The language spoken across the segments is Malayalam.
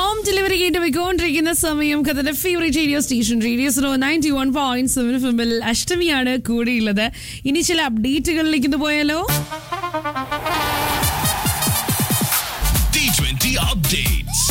ഹോം ഡെലിവറി കേട്ട് പോയിക്കൊണ്ടിരിക്കുന്ന സമയം കഥയുടെ favourite radio station radio zero ninety one point seven ഫിമിൽ അഷ്ടമിയാണ് കൂടിയുള്ളത് ഇനി ചില അപ്ഡേറ്റുകളിലേക്ക് ഒന്ന് പോയാലോ D20 updates.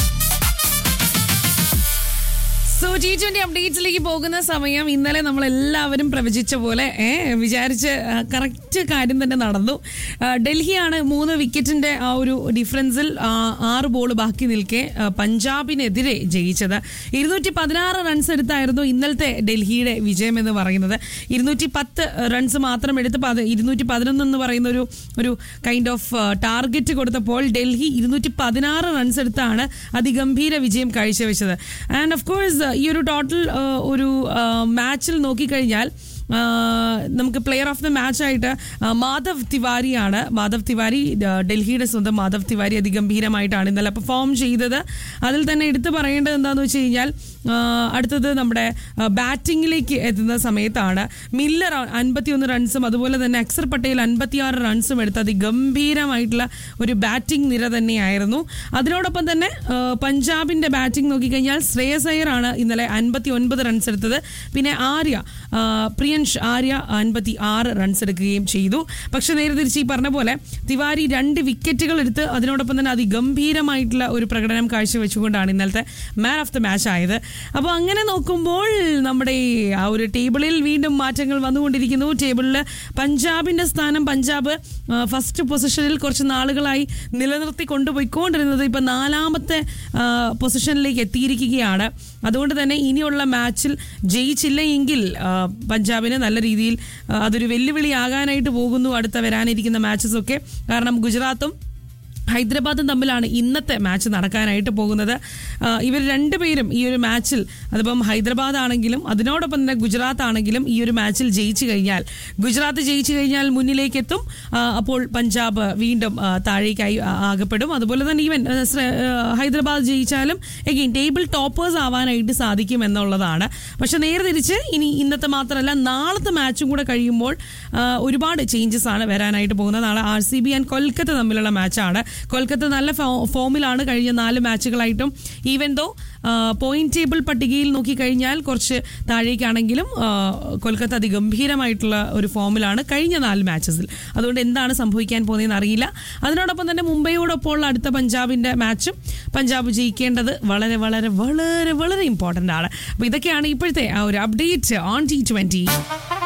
So G twenty അപ്ഡേറ്റ്സിലേക്ക് പോകുന്ന സമയം ഇന്നലെ നമ്മൾ എല്ലാവരും പ്രവചിച്ച പോലെ ഏ, വിചാരിച്ച് കറക്റ്റ് കാര്യം തന്നെ നടന്നു ആ, ഡൽഹിയാണ് മൂന്ന് വിക്കറ്റിന്റെ ആ ഒരു ഡിഫറൻസിൽ ആ, ആറ് ബോൾ ബാക്കി നിൽക്കെ ആ, പഞ്ചാബിനെതിരെ ജയിച്ചത് ഇരുന്നൂറ്റി പതിനാറ് റൺസ് എടുത്തായിരുന്നു ഇന്നലത്തെ ഡൽഹിയുടെ വിജയം എന്ന് പറയുന്നത് ഇരുന്നൂറ്റി പത്ത് റൺസ് മാത്രം എടുത്ത് പത് ഇരുന്നൂറ്റി പതിനൊന്ന് എന്ന് പറയുന്ന ഒരു ഒരു കൈൻഡ് ഓഫ് ടാർഗറ്റ് കൊടുത്തപ്പോൾ ഡൽഹി ഇരുന്നൂറ്റി പതിനാറ് റൺസ് എടുത്താണ് അതിഗംഭീര വിജയം കാഴ്ചവെച്ചത് ആൻഡ് ഓഫ് കോഴ്സ് ഈ ഒരു ടോട്ടൽ ഒരു മാച്ചിൽ നോക്കിക്കഴിഞ്ഞാൽ ആ, നമുക്ക് പ്ലെയർ ഓഫ് ദ മാച്ച് ആയിട്ട് ആ, മാധവ് തിവാരിയാണ് മാധവ് തിവാരി ആ, ഡൽഹിയുടെ സ്വന്തം മാധവ് തിവാരി അതിഗംഭീരമായിട്ടാണ് ഇന്നലെ പെർഫോം ചെയ്തത് അതിൽ തന്നെ എടുത്തു പറയേണ്ടത് എന്താണെന്ന് വെച്ച് കഴിഞ്ഞാൽ ആ, അടുത്തത് നമ്മുടെ ബാറ്റിങ്ങിലേക്ക് എത്തുന്ന സമയത്താണ് മില്ലർ അൻപത്തിയൊന്ന് റൺസും അതുപോലെ തന്നെ അക്സർ പട്ടേൽ അൻപത്തിയാറ് റൺസും എടുത്ത് അതിഗംഭീരമായിട്ടുള്ള ഒരു ബാറ്റിംഗ് നിര തന്നെയായിരുന്നു അതിനോടൊപ്പം തന്നെ ആ, പഞ്ചാബിന്റെ ബാറ്റിംഗ് നോക്കിക്കഴിഞ്ഞാൽ ശ്രേയസ് അയ്യർ ആണ് ഇന്നലെ അൻപത്തി ഒൻപത് റൺസ് എടുത്തത് പിന്നെ ആര്യ ആ, പ്രിയൻഷ് ആര്യ അൻപത്തി ആറ് റൺസ് എടുക്കുകയും ചെയ്തു പക്ഷെ നേരെ തിരിച്ച് ഈ പറഞ്ഞ പോലെ തിവാരി രണ്ട് വിക്കറ്റുകൾ എടുത്ത് അതിനോടൊപ്പം തന്നെ അതിഗംഭീരമായിട്ടുള്ള ഒരു പ്രകടനം കാഴ്ചവെച്ചുകൊണ്ടാണ് ഇന്നലത്തെ മാൻ ഓഫ് ദ മാച്ച് ആയത് അപ്പോൾ അങ്ങനെ നോക്കുമ്പോൾ നമ്മുടെ ഈ ആ ഒരു ടേബിളിൽ വീണ്ടും മാറ്റങ്ങൾ വന്നുകൊണ്ടിരിക്കുന്നു ടേബിളിൽ പഞ്ചാബിന്റെ സ്ഥാനം പഞ്ചാബ് ഫസ്റ്റ് പൊസിഷനിൽ കുറച്ച് നാളുകളായി നിലനിർത്തി കൊണ്ടുപോയിക്കൊണ്ടിരുന്നത് ഇപ്പം നാലാമത്തെ ആ, പൊസിഷനിലേക്ക് എത്തിയിരിക്കുകയാണ് അതുകൊണ്ട് തന്നെ ഇനിയുള്ള മാച്ചിൽ ജയിച്ചില്ല എങ്കിൽ ആ, പഞ്ചാബിന് നല്ല രീതിയിൽ ആ, അതൊരു വെല്ലുവിളിയാകാനായിട്ട് പോകുന്നു അടുത്ത വരാനിരിക്കുന്ന മാച്ചസ് ഒക്കെ കാരണം ഗുജറാത്തും ഹൈദരാബാദും തമ്മിലാണ് ഇന്നത്തെ മാച്ച് നടക്കാനായിട്ട് പോകുന്നത് ആ, ഇവർ രണ്ടുപേരും ഈ ഒരു മാച്ചിൽ അതിപ്പം ഹൈദരാബാദ് ആണെങ്കിലും അതിനോടൊപ്പം തന്നെ ഗുജറാത്ത് ആണെങ്കിലും ഈ ഒരു മാച്ചിൽ ജയിച്ചു കഴിഞ്ഞാൽ ഗുജറാത്ത് ജയിച്ചു കഴിഞ്ഞാൽ മുന്നിലേക്ക് എത്തും ആ, അപ്പോൾ പഞ്ചാബ് വീണ്ടും ആ, താഴേക്കായി ആ, ആകപ്പെടും അതുപോലെ തന്നെ ഈവൻ ആ, ശ്ര- ആ, ഹൈദരാബാദ് ജയിച്ചാലും എഗെയിൻ ടേബിൾ ടോപ്പേഴ്സ് ആവാനായിട്ട് സാധിക്കും എന്നുള്ളതാണ് പക്ഷെ നേരെ തിരിച്ച് ഇനി ഇന്നത്തെ മാത്രമല്ല നാളത്തെ മാച്ചും കൂടെ കഴിയുമ്പോൾ ആ, ഒരുപാട് ചേഞ്ചസ് ആണ് വരാനായിട്ട് പോകുന്നത് നാളെ R C B and Kolkata തമ്മിലുള്ള മാച്ചാണ് കൊൽക്കത്ത നല്ല ഫോ- ഫോമിലാണ് കഴിഞ്ഞ നാല് മാച്ചുകളായിട്ടും ഈവൻ ദോ പോയിന്റ് ടേബിൾ പട്ടികയിൽ നോക്കിക്കഴിഞ്ഞാൽ കുറച്ച് താഴേക്കാണെങ്കിലും ആ, കൊൽക്കത്ത അതിഗംഭീരമായിട്ടുള്ള ഒരു ഫോമിലാണ് കഴിഞ്ഞ നാല് മാച്ചസിൽ അതുകൊണ്ട് എന്താണ് സംഭവിക്കാൻ പോകുന്നതെന്ന് അറിയില്ല അതിനോടൊപ്പം തന്നെ മുംബൈയോടൊപ്പമുള്ള അടുത്ത പഞ്ചാബിന്റെ മാച്ചും പഞ്ചാബ് ജയിക്കേണ്ടത് വളരെ വളരെ വളരെ വളരെ ഇമ്പോർട്ടൻ്റ് ആണ് അപ്പോൾ ഇതൊക്കെയാണ് ഇപ്പോഴത്തെ ആ ഒരു അപ്ഡേറ്റ് ഓൺ ടി ട്വന്റി